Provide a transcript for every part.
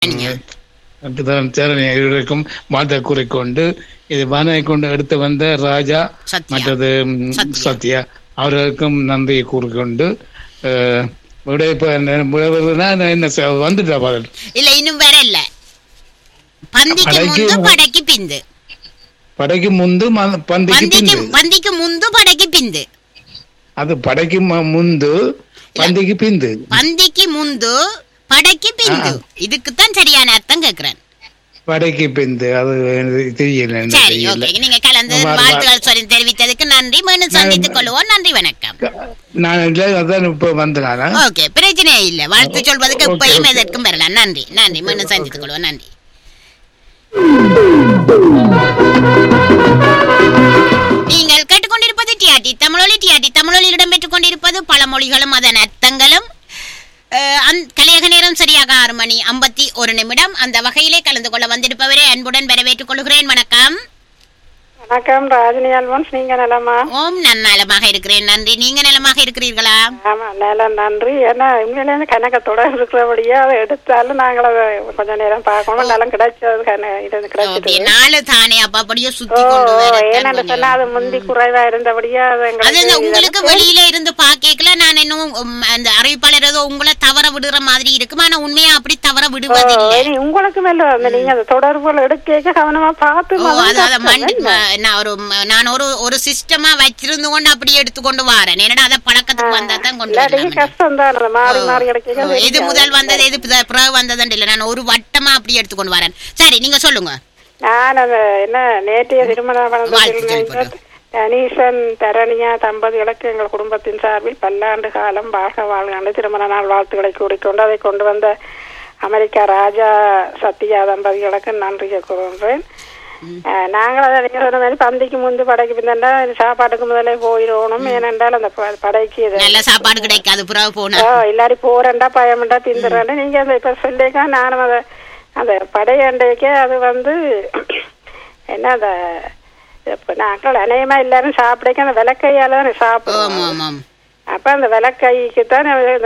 அப்படிதான் சேரன் இருவருக்கும் வாழ்த்தை கூறிக்கொண்டு இது வானவை கொண்டு எடுத்து வந்த ராஜா சத்யா. மற்றது ம், சத்யா. சத்யா அவர்களுக்கும் நன்றியை கூறிக்கொண்டு அஹ், விட இப்ப என்ன- விடுவதுன்னா நான் என்ன செ- வந்துட்டா பாடல் இல்ல இன்னும் வரல பந்திக்கு படைக்கு முந்து மு- படைக்கு பிந்து படைக்கு முந்து ம- பந்திக்கு பந்திக்கு பிந்து பந்திக்கு முந்து படைக்கு பிந்து அது படைக்கு ம- முந்து பந்திக்கு பிந்து பந்திக்கு முந்து படைக்கு பிந்து இதுக்குத்தான் சரியான அர்த்தம் கேக்குறேன் படைக்கு பிந்து அது எனக்கு தெரியல எனக்கு சரி தெரியல ஓகே நீங்க கலந்து வா- வா- வாழ்த்துக்கள் சொல்லி தெரிவித்ததுக்கு நன்றி மீண்டும் சந்தித்துக் கொள்வோம் நன்றி வணக்கம் நான் இல்ல, அதான் இப்ப வந்தனால ஓகே பிரச்சனை இல்ல வாழ்த்து சொல்வதற்கு ஓகே, எப்பயும் ஓகே. எதற்கும் வரலாம் நன்றி நன்றி மீண்டும் சந்தித்துக் கொள்வோம் நன்றி நீங்கள் கேட்டுக்கொண்டிருப்பது டிஆர்டி தமிழொலி டிஆர்டி தமிழொலியில் இடம்பெற்றுக் கொண்டிருப்பது பழமொழிகளும் அதன் அர்த்தங்களும் அஹ், அந்த- கலையக நேரம் சரியாக ஆறு மணி ஐம்பத்தி ஒரு நிமிடம் அந்த வகையிலே கலந்து கொள்ள வந்திருப்பவரை அன்புடன் வரவேற்றுக் கொள்கிறேன் வணக்கம் வணக்கம் ராஜினி அல்வன்ஸ் நீங்க நலமா ஓம் நான் நலமாக இருக்கிறேன் நன்றி நீங்க நலமாக இருக்கிறீர்களா ஆமா நலம் நன்றி ஏன்னா உண்மையிலேயே கணக்கத்தோட இருக்கிறபடியே அதை எடுத்தாலும் நாங்கள் அதை கொஞ்ச நேரம் பார்க்கணும் நலம் கிடைச்சது கண இது ஓகே கிடைச்சிட்டு நாலு தானே அப்ப அப்படியே ஓ சுத்தி கொண்டு வரத்தான் ஏன்னு கொஞ்சம். சொன்னா அது முந்தி குறைவா இருந்தபடியே அது அது இந்த எங்களுக்கு உங்களுக்கு வெளியில இருந்து பாக்கல நான் இன்னும் உம், அந்த அறிவிப்பாளர் ஏதோ உங்களை தவற விடுற மாதிரி இருக்கும் ஆனா உண்மையா அப்படி தவற ஓ, விடுவதில்லை இனி உங்களுக்கு மேல அந்த நீங்க அந்த தொடர்புகள் எடுக்க கவனமா பார்த்து ஓ முதல்ல அது அத கஷ்டம் மண்டி என்ன? ம- நான் ஒரு ம- நான் ஒரு ஒரு சிஸ்டமா வச்சிருந்து கொண்டு அப்படியே எடுத்துக்கொண்டு வரேன் என்னடா அத பழக்கத்துக்கு வந்தா தான் கொண்டு இல்லாட்டி வரலாம் கஷ்டம் தான் அது மாறி மாறி கிடைக்க ஓ, எது முதல் வந்தது எது பிற- பிறகு வந்ததுன்னு இல்ல நான் ஒரு வட்டமா அப்படியே எடுத்துக்கொண்டு வரேன் சரி நீங்க சொல்லுங்க நான் அந்த என்ன நேற்றைய திருமண வாழ்த்து பணத்தில் சொல்லிவிடுறேன். தனீசன் தரணியா தம்பதிகளுக்கு எங்கள் குடும்பத்தின் சார்பில் பல்லாண்டு காலம் வாழ்க வாழ்காண்டு திருமண நாள் வாழ்த்துக்களை கூறிக்கொண்டு அதை கொண்டு வந்த அமெரிக்கா ராஜா சத்யா தம்பதிகளுக்கு நன்றியை கூறுகின்றேன் அஹ், நாங்கள் அதை நீங்க சொன்ன மாதிரி பந்திக்கு முந்து படைக்கு பிந்தா சாப்பாட்டுக்கு முதலே போயிடணும் ஏனென்றால் அந்த ப- படைக்கு இது நல்ல சாப்பாடு கிடைக்காது பிறகு போனா ஓ இல்லாடி போறேன்டா பயமண்டா பிந்துறேன்டா நீங்க அந்த இப்ப சொல்லிக்கா நானும் அதை அந்த படையண்டைக்கே அது வந்து என்ன அந்த இப்ப நாங்கள் அநேகமா எல்லாரும் சாப்பிடைக்க அந்த விளக்கையால தானே ஆமா சாப்பிடுவோம் ஆமாம் அப்ப அந்த விளக்கைக்கு தான்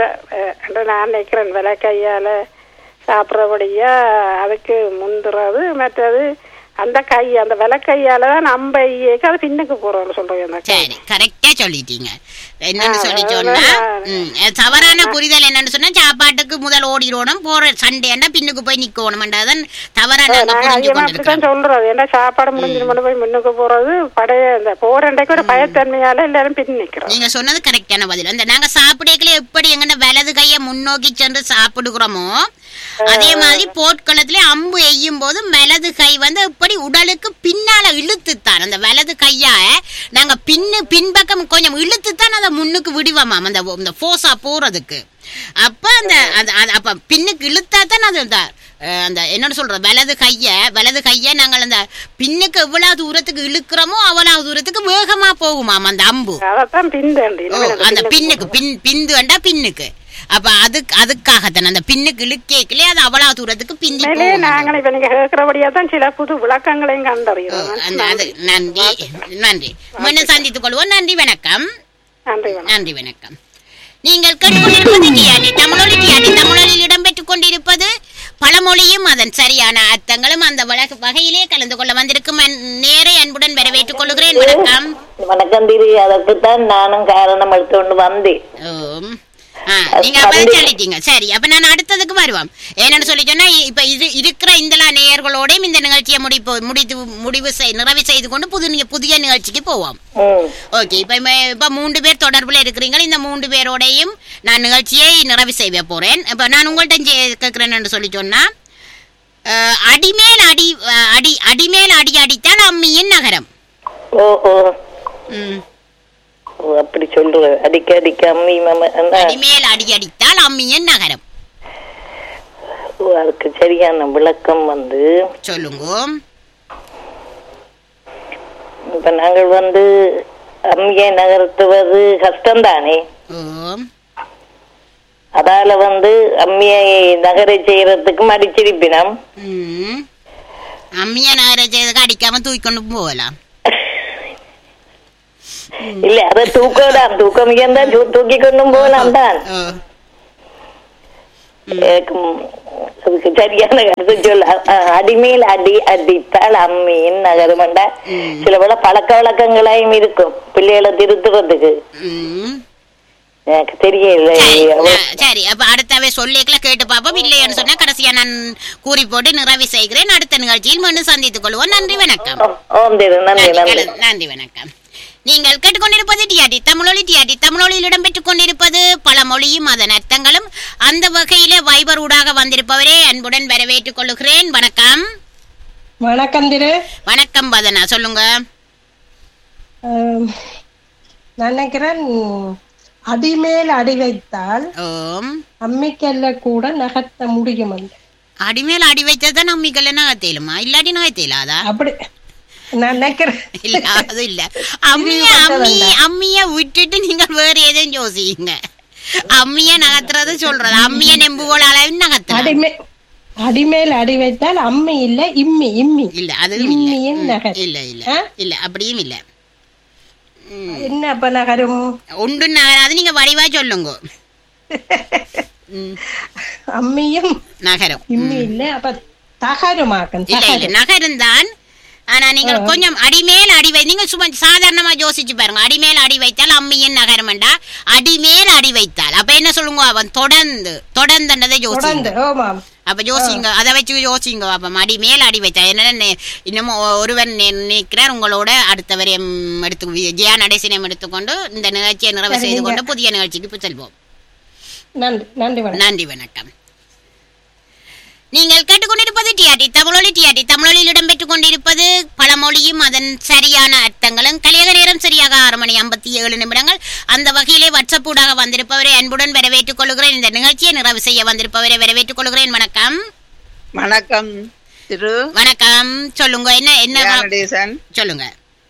நான் நினைக்கிறேன் விளக்கையால சாப்பிட்றபடியா அதுக்கு முந்துறது மற்றது அந்த கை அந்த விளக்கையால தான் நம்ம ஐயக்கு அது பின்னுக்கு போறோம்னு சொல்றேன் அந்த கை. சரி கரெக்டா சொல்லிட்டீங்க என்னன்னு ஆ, சொல்லி அதான் சொன்னா நான் ம், தவறான புரிதல் என்னன்னு சொன்னா சாப்பாட்டுக்கு முதல் ஓடிடணும் போற சண்டேன்னா பின்னுக்கு போய் நிக்கணும்ன்றதான் தவறா நாங்க நாங்க புரிஞ்சு அதிகமா கொண்டிருக்கோம் அப்படித்தான் சொல்றது ஏன்னா சாப்பாடு முடிஞ்சு கொண்டு போய் முன்னுக்கு போறது படைய இந்த போறண்டைக்கு ஒரு பயத்தன்மையால எல்லாரும் பின் நிக்கிறோம் நீங்க சொன்னது கரெக்டான பதில் அந்த நாங்க சாப்பிடக்கல எப்படி எங்கன்னா வலது கையை முன்னோக்கி சென்று சாப்பிடுகிறோமோ அதே மாதிரி போர்க்களத்திலே அம்பு எய்யும் போது வலது கை வந்து எப்படி உடலுக்கு பின்னால இழுத்துத்தான் அந்த வலது கையா நாங்க பின்னு பின்பக்கம் கொஞ்சம் இழுத்துத்தான் அதை முன்னுக்கு விடுவோமாம் அந்த இந்த ஃபோர்ஸா போறதுக்கு அப்ப அந்த அந்த- அந்த- அப்ப பின்னுக்கு இழுத்தா தான் அது அந்த அஹ், அந்த என்னன்னு சொல்றது வலது கைய வலது கைய நாங்கள் அந்த பின்னுக்கு எவ்வளவு தூரத்துக்கு இழுக்கிறோமோ அவ்வளவு தூரத்துக்கு வேகமா போகுமாம் அந்த அம்பு அதத்தான் பிந்தண்டி ஓ, அந்த பின்னுக்கு பின் பிந்து வேண்டா பின்னுக்கு அப்ப அதுக்கு அதுக்காகத்தான் அந்த பின்னுக்கு இழுக்கேக்கலே அது அவ்வளவு தூரத்துக்கு பிந்தி மேலே போகும். நாங்கள் இப்ப நீங்க கேட்கிறபடியா தான் சில புது விளக்கங்களையும் ஓ, கண்டறிகிறோம் அந்த அது நன்றி நன்றி மீண்டும் சந்தித்துக் கொள்வோம் நன்றி வணக்கம் நன்றி வணக்கம் நன்றி வணக்கம் நீங்கள் கேட்டுக்கொண்டிருப்பது டிஆர்டி தமிழொலி டிஆர்டி தமிழொலியில் இடம்பெற்றுக் கொண்டிருப்பது பழமொழியும் அதன் சரியான அர்த்தங்களும் அந்த வழ- வகையிலே கலந்து கொள்ள வந்திருக்கும் அன்- நேரை அன்புடன் வரவேற்றுக் கொள்கிறேன் வணக்கம் வணக்கம் திரி அதற்குத்தான் நானும் காரணம் எடுத்துக்கொண்டு வந்தேன் ஓம். ஆ, நீங்க அப்ப சொல்லிட்டீங்க சரி அப்ப நான் அடுத்ததுக்கு வருவோம் என்னன்னு சொல்லி சொன்னா இ- இப்ப இது இருக்கிற இந்தலா நேயர்களோடையும் இந்த நிகழ்ச்சியை முடிப்பு முடித்து முடிவு செய் நிறைவு செய்து கொண்டு புது நி- புதிய நிகழ்ச்சிக்கு போவோம் ம் ஓகே இப்ப இப்ப- இப்ப மூன்று பேர் தொடர்புல இருக்கிறீங்க இந்த மூன்று பேரோடையும் நான் நிகழ்ச்சியை நிறைவு செய்ய போறேன் இப்ப நான் உங்கள்ட்ட கேட்கிறேன்னு சொல்லி சொன்னா அஹ், அடிமேல் அடி அஹ், அடி அடிமேல் அடி அடித்தால் அம்மியின் நகரம் ஓ ஓ ம். ஓ, அப்படி சொல்ற அடிக்க அடிக்க அம்மி மாம என்ன அடிமேல் அடி அடித்தால் அம்மியின் நகரம் ஓ, அதுக்கு சரியான விளக்கம் வந்து சொல்லுங்க இப்ப நாங்கள் வந்து அம்மியை நகர்த்துவது கஷ்டம்தானே ஓம் அதால வந்து அம்மியை நகரை செய்யறதுக்கு மடிச்சிருப்பினம் ம். அம்மிய நகர செய்ததுக்கு அடிக்காம தூக்கி கொண்டு போகலாம் இல்ல அதை தூக்கலாம் தூக்க முயன்றா தூக்கி கொண்டும் போகலாம் தான் ஓ. எனக்கு அதுக்கு சரியான கருத்து சொல்ல அ- அடிமேல் அடி அடித்தால் அம்மியின் நகருமண்டா சில வேளை பழக்க வழக்கங்களாயும் இருக்கும் பிள்ளைகளை திருத்துறதுக்கு ம். எனக்கு தெரியல சரி அவ- நான்- சரி அப்ப அடுத்தவே சொல்லிக்கல கேட்டு பார்ப்போம் இல்லைன்னு சொன்னா கடைசியா நான் கூறி போட்டு நிறைவு செய்கிறேன் அடுத்த நிகழ்ச்சியில் மீண்டும் சந்தித்துக் கொள்வோம் நன்றி வணக்கம் ஓ- ஓம் திரு நன்றி நன்றி நன்றி கல- நன்றி வணக்கம் நீங்கள் கேட்டுக்கொண்டிருப்பது டிஆர்டி தமிழொலி டிஆர்டி தமிழொலியில் இடம்பெற்றுக் கொண்டிருப்பது பல மொழியும் அதன் அர்த்தங்களும் அந்த வகையில வைபர் ஊடாக வந்திருப்பவரே அன்புடன் வரவேற்றுக் கொள்ளுகிறேன் வணக்கம் வணக்கம் திரு வணக்கம் வதனா சொல்லுங்க ஆம், நான் நினைக்கிறேன் அடிமேல் அடி வைத்தால் ஓம் அம்மிக்கல்ல கூட நகர்த்த முடியும் என்று. அடிமேல் அடி வைத்ததான் நம்பிக்கல நகத்தேலுமா இல்லாட்டி நகத்தேலாதா அப்படி நான் நினைக்கிறேன் இல்ல அது இல்ல அம்மிய அம்மி அம்மிய விட்டுட்டு நீங்கள் வேற எதுவும் யோசிங்க அம்மிய நகர்த்துறது சொல்றது அம்மிய நெம்புகோல் அளவு நகர்த்தலாம் அடிமே அடிமேல் அடி வைத்தால் அம்மி இல்ல இம்மி இம்மி இல்ல அது இம்மியின் இல்ல நகர் இல்ல இல்ல ஆ? இல்ல அப்படியும் இல்ல என்ன அப்ப நகரும் ஒன்று நகராது நீங்க வடிவா சொல்லுங்க ம், அம்மியும் நகரம் இம்மி இல்ல அப்ப தகருமாக்கம் இல்ல இல்ல நகரம் தான் ஆனா நீங்க கொஞ்சம் அடிமேல் அடி வை நீங்க சும்மா சாதாரணமா யோசிச்சு பாருங்க அடிமேல் அடி வைத்தால் அம்மியின் நகரம்டா அடிமேல் அடி வைத்தால் அப்ப என்ன சொல்லுங்க அவன் தொடர்ந்து தொடர்ந்துன்றதை யோசிங்க தொடர்ந்து ஓமாம் அப்ப யோசிங்க அதை வச்சு யோசிங்க அப்ப அடி மேல் அடி வைத்தா என்ன இன்னமும் ஒ- ஒருவன் நி- நிற்கிறார் உங்களோட அடுத்தவரையும் எடுத்து வி- ஜெயா நடேசனையும் எடுத்துக்கொண்டு இந்த நிகழ்ச்சியை நிறைவு செய்து கொண்டு புதிய நிகழ்ச்சிக்கு இப்ப செல்வோம் நன்றி நன்றி வணக்கம் நன்றி வணக்கம் நீங்கள் கேட்டுக்கொண்டிருப்பது டிஆர்டி தமிழொலி டிஆர்டி தமிழொலியில் இடம்பெற்றுக் கொண்டிருப்பது பழமொழியும் அதன் சரியான அர்த்தங்களும் கலியக நேரம் சரியாக ஆறு மணி ஐம்பத்தி ஏழு நிமிடங்கள் அந்த வகையிலே வாட்ஸ்அப் ஊடாக வந்திருப்பவரை அன்புடன் வரவேற்றுக் கொள்கிறேன் இந்த நிகழ்ச்சியை நிறைவு செய்ய வந்திருப்பவரை வரவேற்றுக் கொள்கிறேன் வணக்கம் வணக்கம் திரு வணக்கம் சொல்லுங்க என்ன என்ன தியானடேசன் சொல்லுங்க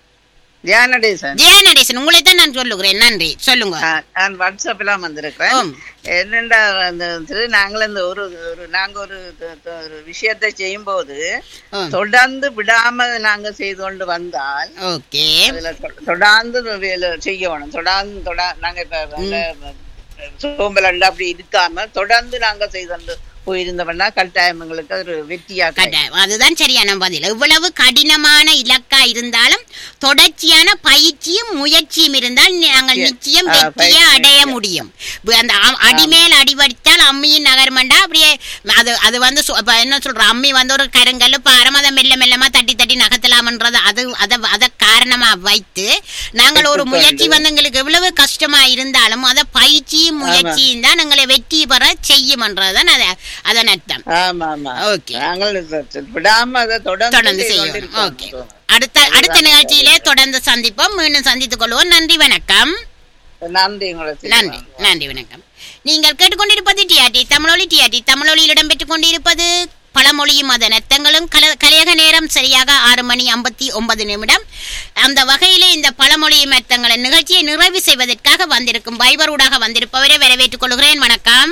தியானடேசன் ஜெயா நடேசன் உங்களை தான் நான் சொல்லுகிறேன் நன்றி சொல்லுங்க ஆ, நான் வாட்ஸ்அப்லாம் வந்திருக்கிறேன் ஆம். என்னண்டா அந்த திரு நாங்கள் இந்த ஒரு ஒரு நாங்க ஒரு த- த- ஒரு விஷயத்தை செய்யும்போது ஆம். தொடர்ந்து விடாம நாங்க செய்து கொண்டு வந்தால் ஓகே அதுல தொ- தொடர்ந்து வேலை செய்யணும் தொடர்ந்து தொடா நாங்க இப்ப சோம்பலண்டு அப்படி இருக்காம தொடர்ந்து நாங்க செய்து கொண்டு போயிருந்தோம்னா கட்டாயம் எங்களுக்கு அது ஒரு வெற்றியா கிடைக்கும். கட்டாயம் அதுதான் சரியான பதில் இவ்வளவு கடினமான இலக்கா இருந்தாலும் தொடர்ச்சியான பயிற்சியும் முயற்சியும் இருந்தால் நாங்கள் நிச்சயம் ஆ, வெற்றியை பயிற்சி, அடைய முடியும் இப்ப அந்த அ- அடிமேல் அடிவடித்தால் அம்மியின் நகர்மண்டா அப்படியே அது அது வந்து சொ- இப்ப என்ன சொல்ற அம்மி வந்து ஒரு கருங்கல் பாரம் அதை மெல்ல மெல்லமா தட்டி தட்டி நகர்த்தலாம்ன்றது அது அதை அதை காரணமா வைத்து நாங்கள் ஒரு முயற்சி வந்து எங்களுக்கு எவ்வளவு கஷ்டமா இருந்தாலும் அதை பயிற்சியும் முயற்சியும் தான் எங்களை வெற்றி பெற செய்யும்ன்றதுதான் அது அதன் அர்த்தம் ஆமா ஆமா ஓகே நாங்கள் இது விடாம அதை தொடர்ந்து தொடர்ந்து செய்து செய்யும் கொண்டிருக்கோம். ஓகே அடுத்த அடுத்த நிகழ்ச்சியிலே தொடர்ந்து சந்திப்போம் மீண்டும் சந்தித்துக் கொள்வோம் நன்றி வணக்கம் நன்றி உங்களுக்கு நன்றி நன்றி வணக்கம் நீங்கள் கேட்டுக்கொண்டிருப்பது டிஆர்டி தமிழொலி டிஆர்டி தமிழொலியில் இடம்பெற்றுக் கொண்டிருப்பது பழமொழியும் அதன் அர்த்தங்களும் கல கலையக நேரம் சரியாக ஆறு மணி ஐம்பத்தி ஒன்பது நிமிடம் அந்த வகையிலே இந்த பழமொழியும் அர்த்தங்களின் நிகழ்ச்சியை நிறைவு செய்வதற்காக வந்திருக்கும் பைபரூடாக வந்திருப்பவரை வரவேற்றுக் கொள்கிறேன் வணக்கம்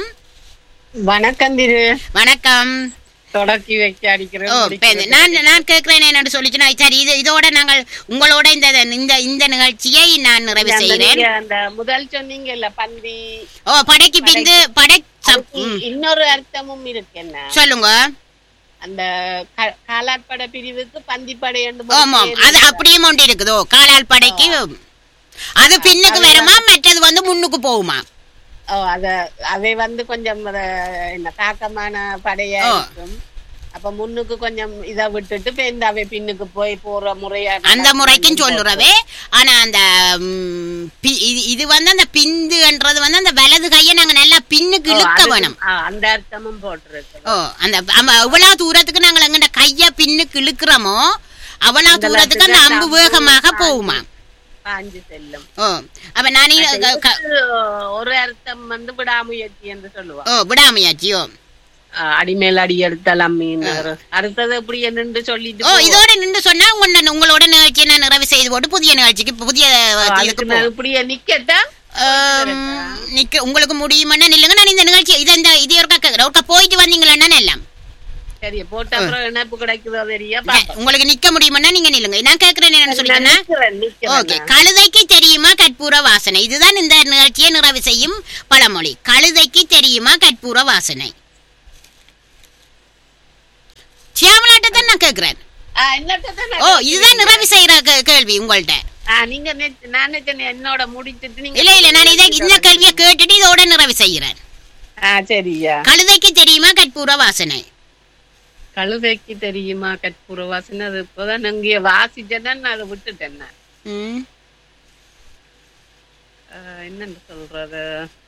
வணக்கம் திரு வணக்கம் தொடக்கி வைக்க ஓ அடிக்கிறேன் இப்ப நான் நான் கேட்கிறேன் என்னன்னு சொல்லிச்சுன்னா சரி இது இதோட நாங்கள் உங்களோட இந்த இந்த இந்த நிகழ்ச்சியை நான் நிறைவு அந்த செய்கிறேன் நீங்க அந்த முதல் சொன்னீங்கல்ல பந்தி ஓ படைக்கு பிந்து படை சப்- அதுக்கு ம். இன்னொரு அர்த்தமும் இருக்கு என்ன சொல்லுங்க அந்த க- காலாட்படை பிரிவுக்கு பந்திப்படை என்று ஆமா அது அப்படியே ஒன்று இருக்குதோ காலால் படைக்கு அது பின்னுக்கு வருமா மற்றது வந்து முன்னுக்கு போகுமா ஓ அத அதை வந்து கொஞ்சம் அத என்ன தாக்கமான படையா ஓ. இருக்கும் அப்ப முன்னுக்கு கொஞ்சம் இத விட்டுட்டு பெண்டாவே பின்னுக்கு போய் போற முறையா அந்த முறைக்கும் சொல்லுறவே ஆனா அந்த ம், பி- இது- இது வந்து அந்த பிந்துன்றது வந்து அந்த வலது கையை நாங்க நல்லா பின்னுக்கு ஓ, இழுக்க அதுக்கு- வேணும் ஆ, அந்த அர்த்தமும் போட்டிருக்கு ஓ அந்த ஆமா எவ்வளவு தூரத்துக்கு நாங்கள் எங்கட கைய பின்னுக்கு இழுக்கிறோமோ அவ்வளவு அந்த தூரத்துக்கு அந்த அம்பு அம்பு வேகமாக பாஞ்சு- போகுமா பாஞ்சு செல்லும் ஓ அப்ப நானே க- க- இதுக்கு ஒரு அர்த்தம் வந்து விடாமுயற்சி என்று சொல்லுவான் ஓ விடாமையாச்சியோ ஆஹ் அடிமேல் அடி எடுத்தலாம் மீன் அடுத்தது இப்படி என்னன்னு சொல்லிட்டு ஓ போ. இதோட நின்று சொன்னா உங்க உங்களோட நிகழ்ச்சியை நான் நிறைவு செய்து போட்டு புதிய நிகழ்ச்சிக்கு புதிய அதுக்கு இதுக்கு நான் போ- இப்படியே நிக்கட்டா ஆம், நிக்க உங்களுக்கு முடியுமாண்ணா நில்லுங்க நான் இந்த நிகழ்ச்சி இது இந்த இது ஒருக்கா கேக்குறேன் ஒருக்கா போயிட்டு வந்தீங்களா எல்லாம் சரி போட்ட அப்புறம் இணைப்பு கிடைக்குதோ தெரியா உங்களுக்கு நிக்க முடியுமாண்ணா நீங்க நில்லுங்க நான் கேக்குறேன் என்னன்னு சொல்லிட்டேன்னா ஓகே நிக்கிறேன் கழுதைக்கு தெரியுமா கற்பூர வாசனை இதுதான் இந்த நிகழ்ச்சியை நிறைவு செய்யும் பழமொழி கழுதைக்கு தெரியுமா கற்பூர வாசனை நான் கேக்குறேன் ஆ, என்னத்தான் நான் ஓ இதுதான் நிறைவு செய்யற கே- கேள்வி உங்கள்ட்ட ஆ, நீங்க நெ- நான் நினைச்சேன் என்னோட முடிச்சிட்டு நீங்க இல்ல இல்ல நான் இதை இந்த கேள்வியை கேட்டுட்டு இதோட நிறைவு செய்கிறேன் ஆ சரியா கழுதைக்கு தெரியுமா கற்பூர வாசனை கழுதைக்கு தெரியுமா கற்பூர வாசனை அது இப்பதான் இங்கே வாசிச்சேன்னா நான் அதை விட்டுட்டேன் நான். ம். ஆ, என்னன்னு சொல்றது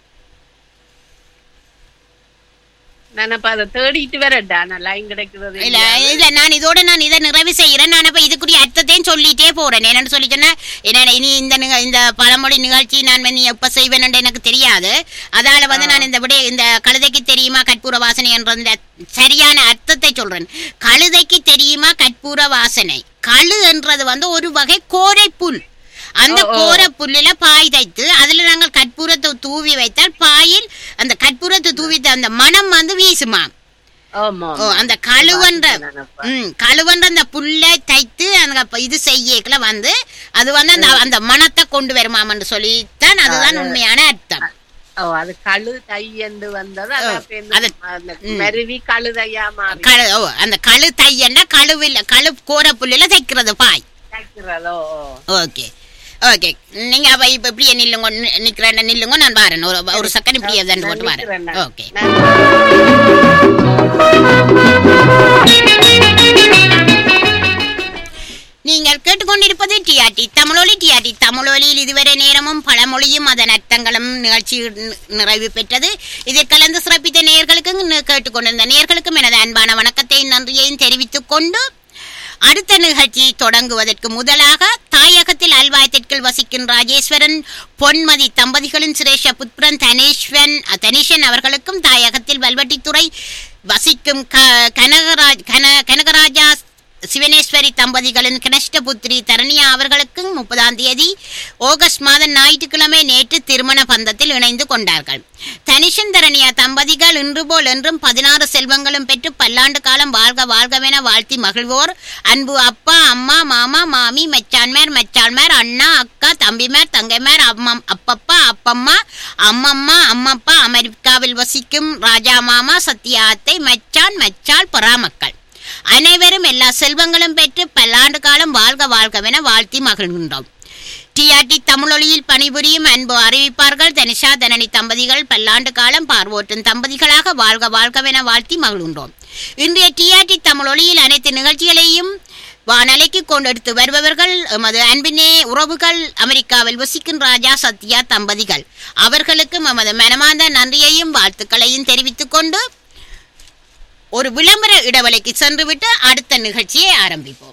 நான் அப்ப அதை தேடிட்டு வரட்டா நான் லைன் கிடைக்கிறது இல்ல இல்ல நான் இதோட நான் இதை நிறைவு செய்யறேன் நான் அப்ப இதுக்குரிய அர்த்தத்தையும் சொல்லிட்டே போறேன் என்னன்னு சொல்லி சொன்னா என்ன இனி இந்த நிக- இந்த பழமொழி நிகழ்ச்சி நான் நீ எப்ப செய்வேன்னு எனக்கு தெரியாது அதால வந்து நான் இந்த விட இந்த கழுதைக்கு தெரியுமா கற்பூர வாசனை என்ற இந்த சரியான அர்த்தத்தை சொல்றேன் கழுதைக்கு தெரியுமா கற்பூர வாசனை கழு என்றது வந்து ஒரு வகை கோரை புல் அந்த கோர புல்லுல பாய் தைத்து அதுல நாங்கள் கற்பூரத்தை தூவி வைத்தால் பாயில் அந்த கற்பூரத்தை தூவி அந்த மனம் வந்து வீசுமா ஆமா ஓ அந்த கழுவன்ற ம் கழுவன்ற அந்த புல்லை தைத்து அந்த ப- இது செய்யக்கல வந்து அது வந்து அந்த அந்த மனத்தை கொண்டு வருமாமன்னு சொல்லித்தான் அதுதான் உண்மையான அர்த்தம் ஓ அது கழு தையண்டு வந்தது அது ஓ, அப்ப இந்த அது- அந்த ம். மருவி கழுதையா மாறி கழு ஓ அந்த கழு தையன்னா கழுவில் கழு கோர புல்லுல தைக்கிறது பாய் தைக்கிறதோ ஓகே ஓகே நீங்க அப்ப இப்ப இப்படியே நில்லுங்க நி- நிக்கிறேன் நில்லுங்க நான் வரேன் ஒரு ஒரு செகண்ட் இப்படியே தான் போட்டு வரேன் ஓகே நீங்கள் கேட்டுக்கொண்டிருப்பது டிஆர்டி தமிழொலி டிஆர்டி தமிழொலியில் இதுவரை நேரமும் பழமொழியும் அதன் அர்த்தங்களும் நிகழ்ச்சி நி- நிறைவு பெற்றது இதில் கலந்து சிறப்பித்த நேயர்களுக்கு நி- கேட்டுக்கொண்டிருந்த நேயர்களுக்கும் எனது அன்பான வணக்கத்தையும் நன்றியையும் தெரிவித்துக் கொண்டு அடுத்த நிகழ்ச்சி தொடங்குவதற்கு முதலாக தாயகத்தில் அல்வாயத்திற்குள் வசிக்கும் ராஜேஸ்வரன் பொன்மதி தம்பதிகளின் சுரேஷ புத்ரன் தனேஸ்வன் தனிஷன் அவர்களுக்கும் தாயகத்தில் வல்வட்டித்துறை வசிக்கும் க- கனகராஜ் கன கனகராஜா சிவனேஸ்வரி தம்பதிகளின் கிணஷ்டபுத்திரி தரணியா அவர்களுக்கும் முப்பதாம் தேதி ஆகஸ்ட் மாதம் ஞாயிற்றுக்கிழமை நேற்று திருமண பந்தத்தில் இணைந்து கொண்டார்கள் தனிஷன் தரணியா தம்பதிகள் இன்று போல் என்றும் பதினாறு செல்வங்களும் பெற்று பல்லாண்டு காலம் வாழ்க வாழ்கவென வாழ்த்தி மகிழ்வோர் அன்பு அப்பா அம்மா மாமா மாமி மச்சான்மார் மச்சான்மார் அண்ணா அக்கா தம்பிமார் தங்கைமார் அம்மம் அப்பப்பா அப்பம்மா அம்மம்மா அம்மப்பா அமெரிக்காவில் வசிக்கும் ராஜா மாமா சத்யா அத்தை மச்சான் மச்சாள் பராமக்கள் அனைவரும் எல்லா செல்வங்களும் பெற்று பல்லாண்டு காலம் வாழ்க வாழ்கவென வாழ்த்தி மகிழ்கின்றோம் டிஆர்டி தமிழொலியில் பணிபுரியும் அன்பு அறிவிப்பார்கள் தனிஷா தனனி தம்பதிகள் பல்லாண்டு காலம் பார்வோற்றும் தம்பதிகளாக வாழ்க வாழ்கவென வாழ்த்தி மகிழ்கின்றோம் இன்றைய டிஆர்டி தமிழொலியில் அனைத்து நிகழ்ச்சிகளையும் வானலைக்கு கொண்டெடுத்து வருபவர்கள் எமது அன்பினே உறவுகள் அமெரிக்காவில் வசிக்கும் ராஜா சத்யா தம்பதிகள் அவர்களுக்கும் எமது மனமார்ந்த நன்றியையும் வாழ்த்துக்களையும் தெரிவித்துக் கொண்டு ஒரு விளம்பர இடைவெளிக்கு சென்றுவிட்டு அடுத்த நிகழ்ச்சியை ஆரம்பிப்போம்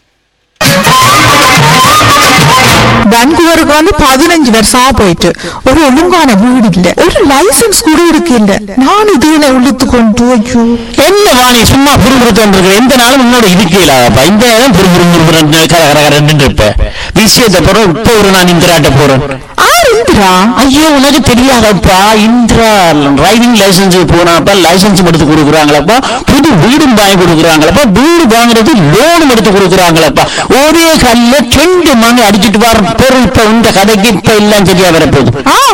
பெங்களூருக்கு வந்து பதினஞ்சு வருஷமா போயிட்டு ஒரு ஒழுங்கான வீடு இல்ல ஒரு லைசன்ஸ் கூட இருக்கு இல்ல நான் இதுல உள்ளுத்து கொண்டு ஐயோ என்ன வாணி சும்மா புரிபுறுத்தம் இருக்கிற எந்த நாளும் உன்னோட இருக்கலாப்பா இந்த நேரம் புரிபுறு புரிபுறன்னு கர கர கரன்னு இருப்ப விஷயத்தை போறோம் இப்ப ஒரு நான் இந்திராட்ட போறேன் ஆர் இந்திரா ஐயோ உனக்கு தெரியாதப்பா இந்திரா டிரைவிங் லைசன்ஸ் போனாப்பா லைசன்ஸ் எடுத்து கொடுக்குறாங்களப்பா புது வீடும் வாங்கி கொடுக்குறாங்களப்பா வீடு வாங்குறது லோனும் எடுத்து கொடுக்குறாங்களப்பா ஒரே கல்ல ரெண்டு மணி அடிச்சிட்டு வர பொருள் இப்ப இந்த கதைக்கு இப்ப எல்லாம் சரியா வரப்போகுது ஆ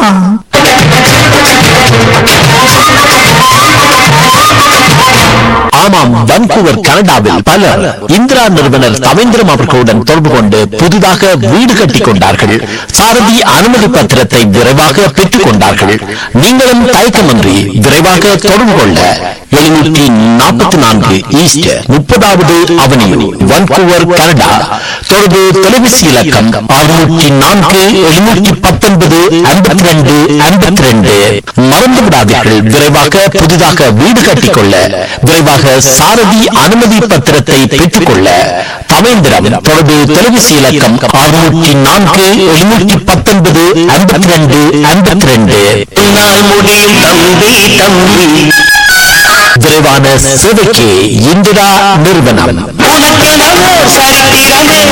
ஆமாம் வன்கூவர் கனடாவில் பலர் இந்திரா நிறுவனர் தவேந்திரம் அவர்களுடன் தொடர்பு கொண்டு புதிதாக வீடு கட்டிக் கொண்டார்கள் சாரதி அனுமதி பத்திரத்தை விரைவாக பெற்றுக் கொண்டார்கள் நீங்களும் தயக்கமின்றி விரைவாக தொடர்பு கொள்ள எழுநூற்றி நாற்பத்தி நான்கு ஈஸ்ட் முப்பதாவது அவனியூ வன்கூவர் கனடா தொடர்பு தொலைபேசி இலக்கம் அறுநூற்றி நான்கு எழுநூற்றி பத்தொன்பது ஐம்பத்தி ரெண்டு ஐம்பத்தி ரெண்டு மறந்து விடாதீர்கள் விரைவாக புதிதாக வீடு கட்டிக்கொள்ள விரைவாக சாரதி அனுமதி பத்திரத்தை பெற்றுக்கொள்ள தவேந்திரம் தொடர்பு தொலைபேசி இலக்கம் அறுநூற்றி நான்கு எழுநூற்றி பத்தொன்பது ஐம்பத்தி ரெண்டு ஐம்பத்தி ரெண்டு முடியும் தம்பி தம்பி விரைவான சேவைக்கு இந்திரா நிறுவனம் உனக்கெனவோ சரித்திரமே